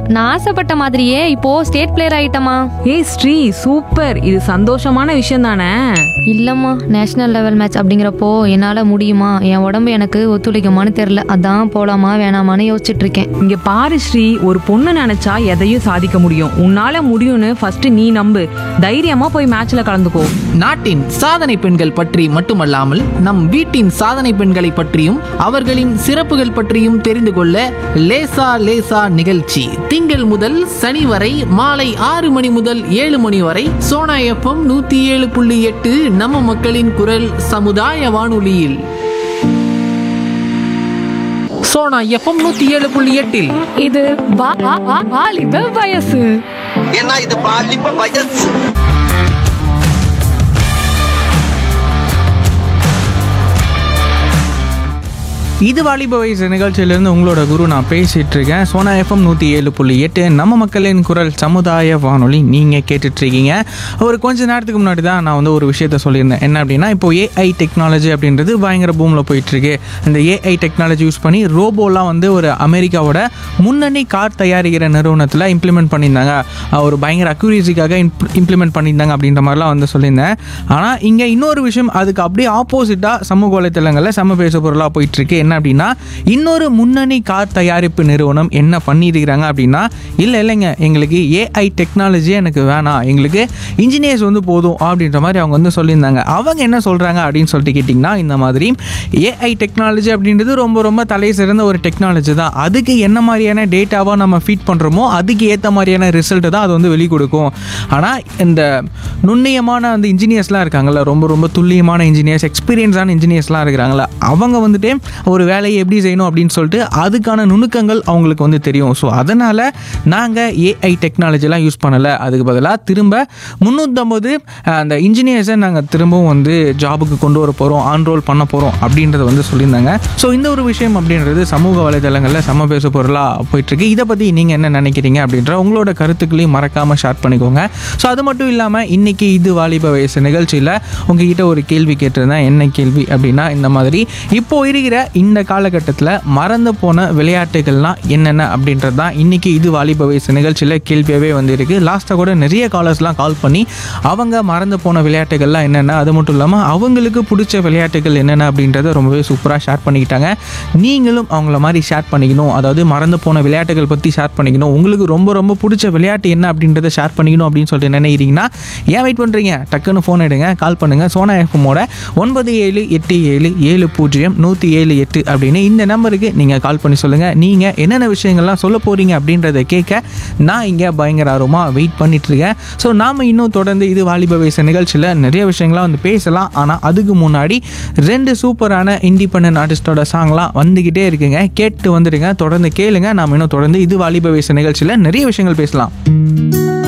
நான் ஆசைப்பட்ட மாதிரியே இப்போ ஸ்டேட் பிளேயர் ஆயிட்டமா ஏய் ஸ்ரீ சூப்பர் இது சந்தோஷமான விஷயம் தானே இல்லம்மா நேஷனல் லெவல் மேட்ச் அப்படிங்கிறப்போ என்னால முடியுமா என் உடம்பு எனக்கு ஒத்துழைக்குமான்னு தெரியல அதான் போலாமா வேணாமான்னு யோசிச்சுட்டு இருக்கேன் இங்க பாரு ஸ்ரீ ஒரு பொண்ணு நினைச்சா எதையும் சாதிக்க முடியும் உன்னால முடியும்னு ஃபர்ஸ்ட் நீ நம்பு தைரியமா போய் மேட்ச்ல கலந்துக்கோ நாட்டின் சாதனை பெண்கள் பற்றி மட்டுமல்லாமல் நம் வீட்டின் சாதனை பெண்களை பற்றியும் அவர்களின் சிறப்புகள் பற்றியும் தெரிந்து கொள்ள லேசா லேசா நிகழ்ச்சி திங்கள் முதல் சனி வரை மாலை ஆறு மணி முதல் ஏழு மணி வரை சோனா எஃப்எம் நூத்தி ஏழு புள்ளி எட்டு நம்ம மக்களின் குரல் சமுதாய வானொலியில் சோனா எஃப்எம் நூத்தி ஏழு புள்ளி எட்டில் இது வாலிப வயசு ஏன்னா இது பாலிப்ப வயசு இது வாலிப வயசு நிகழ்ச்சியிலேருந்து உங்களோட குரு நான் பேசிட்டு இருக்கேன் சோனா எஃப்எம் நூற்றி ஏழு புள்ளி எட்டு நம்ம மக்களின் குரல் சமுதாய வானொலி நீங்கள் கேட்டுட்டு இருக்கீங்க ஒரு கொஞ்ச நேரத்துக்கு முன்னாடி தான் நான் வந்து ஒரு விஷயத்த சொல்லியிருந்தேன் என்ன அப்படின்னா இப்போ ஏஐ டெக்னாலஜி அப்படின்றது பயங்கர பூமில் போயிட்டுருக்கு இந்த ஏஐ டெக்னாலஜி யூஸ் பண்ணி ரோபோலாம் வந்து ஒரு அமெரிக்காவோட முன்னணி கார் தயாரிக்கிற நிறுவனத்தில் இம்ப்ளிமெண்ட் பண்ணியிருந்தாங்க அஹ் ஒரு பயங்கர அக்யூரேசிக்காக இம்ப்ளிமெண்ட் பண்ணியிருந்தாங்க அப்படின்ற மாதிரிலாம் வந்து சொல்லியிருந்தேன் ஆனால் இங்கே இன்னொரு விஷயம் அதுக்கு அப்படியே ஆப்போசிட்டாக சமூக வலைத்தளங்களில் செம்ம பேச பொருளாக போயிட்டுருக்கு என்ன அப்படின்னா இன்னொரு முன்னணி கார் தயாரிப்பு நிறுவனம் என்ன பண்ணியிருக்கிறாங்க அப்படின்னா இல்லை இல்லைங்க எங்களுக்கு ஏஐ டெக்னாலஜி எனக்கு வேணாம் எங்களுக்கு இன்ஜினியர்ஸ் வந்து போதும் அப்படின்ற மாதிரி அவங்க வந்து சொல்லியிருந்தாங்க அவங்க என்ன சொல்கிறாங்க அப்படின்னு சொல்லிட்டு கேட்டிங்கன்னா இந்த மாதிரி ஏஐ டெக்னாலஜி அப்படின்றது ரொம்ப ரொம்ப தலை சிறந்த ஒரு டெக்னாலஜி தான் அதுக்கு என்ன மாதிரியான டேட்டாவாக நம்ம ஃபீட் பண்ணுறோமோ அதுக்கு ஏற்ற மாதிரியான ரிசல்ட்டு தான் அது வந்து வெளி கொடுக்கும் ஆனால் இந்த நுண்ணியமான அந்த இன்ஜினியர்ஸ்லாம் இருக்காங்கல்ல ரொம்ப ரொம்ப துல்லியமான இன்ஜினியர்ஸ் எக்ஸ்பீரியன்ஸான இன்ஜினியர்ஸ்லாம் இருக்கிறாங்களா அவங்க வந்துட்டு ஒரு வேலையை எப்படி செய்யணும் அப்படின்னு சொல்லிட்டு அதுக்கான நுணுக்கங்கள் அவங்களுக்கு வந்து தெரியும் ஸோ அதனால் நாங்கள் ஏஐ டெக்னாலஜிலாம் யூஸ் பண்ணலை அதுக்கு பதிலாக திரும்ப முந்நூற்றம்பது அந்த இன்ஜினியர்ஸை நாங்கள் திரும்பவும் வந்து ஜாபுக்கு கொண்டு வர போகிறோம் ஆன்ரோல் பண்ண போகிறோம் அப்படின்றத வந்து சொல்லியிருந்தாங்க ஸோ இந்த ஒரு விஷயம் அப்படின்றது சமூக வலைதளங்களில் செம்ம பேச பொருளாக போயிட்டுருக்கு இதை பற்றி நீங்கள் என்ன நினைக்கிறீங்க அப்படின்ற உங்களோட கருத்துக்களையும் மறக்காமல் ஷேர் பண்ணிக்கோங்க ஸோ அது மட்டும் இல்லாமல் இன்றைக்கி இது வாலிப வயசு நிகழ்ச்சியில் உங்ககிட்ட ஒரு கேள்வி கேட்டிருந்தேன் என்ன கேள்வி அப்படின்னா இந்த மாதிரி இப்போ இருக்கிற இந்த காலகட்டத்தில் மறந்து போன விளையாட்டுகள்லாம் என்னென்ன அப்படின்றது தான் இன்றைக்கி இது வாலிப வயசு நிகழ்ச்சியில் கேள்வியாகவே வந்திருக்கு லாஸ்ட்டாக கூட நிறைய காலர்ஸ்லாம் கால் பண்ணி அவங்க மறந்து போன விளையாட்டுகள்லாம் என்னென்ன அது மட்டும் இல்லாமல் அவங்களுக்கு பிடிச்ச விளையாட்டுகள் என்னென்ன அப்படின்றத ரொம்பவே சூப்பராக ஷேர் பண்ணிக்கிட்டாங்க நீங்களும் அவங்கள மாதிரி ஷேர் பண்ணிக்கணும் அதாவது மறந்து போன விளையாட்டுகள் பற்றி ஷேர் பண்ணிக்கணும் உங்களுக்கு ரொம்ப ரொம்ப பிடிச்ச விளையாட்டு என்ன அப்படின்றத ஷேர் பண்ணிக்கணும் அப்படின்னு சொல்லிட்டு நினைக்கிறீங்கன்னா ஏன் வெயிட் பண்ணுறீங்க டக்குன்னு ஃபோன் எடுங்க கால் பண்ணுங்கள் சோனா எஃப்எம்மோட ஒன்பது ஏழு எட்டு ஏழு ஏழு பூஜ்ஜியம் நூற்றி ஏழு எட்டு அப்படின்னு இந்த நம்பருக்கு நீங்கள் கால் பண்ணி சொல்லுங்கள் நீங்கள் என்னென்ன விஷயங்கள்லாம் சொல்ல போகிறீங்க அப்படின்றத கேட்க நான் இங்கே பயங்கர ஆர்வமாக வெயிட் பண்ணிட்டு இருக்கேன் ஸோ நாம் இன்னும் தொடர்ந்து இது வாலிப வயசு நிகழ்ச்சியில் நிறைய விஷயங்கள்லாம் வந்து பேசலாம் ஆனால் அதுக்கு முன்னாடி ரெண்டு சூப்பரான இண்டிபெண்டன்ட் ஆர்டிஸ்டோட சாங்லாம் வந்துக்கிட்டே இருக்குங்க கேட்டு வந்துடுங்க தொடர்ந்து கேளுங்க நாம் இன்னும் தொடர்ந்து இது வாலிப வயசு நிகழ்ச்சியில் நிறைய விஷயங்கள் பேசலாம்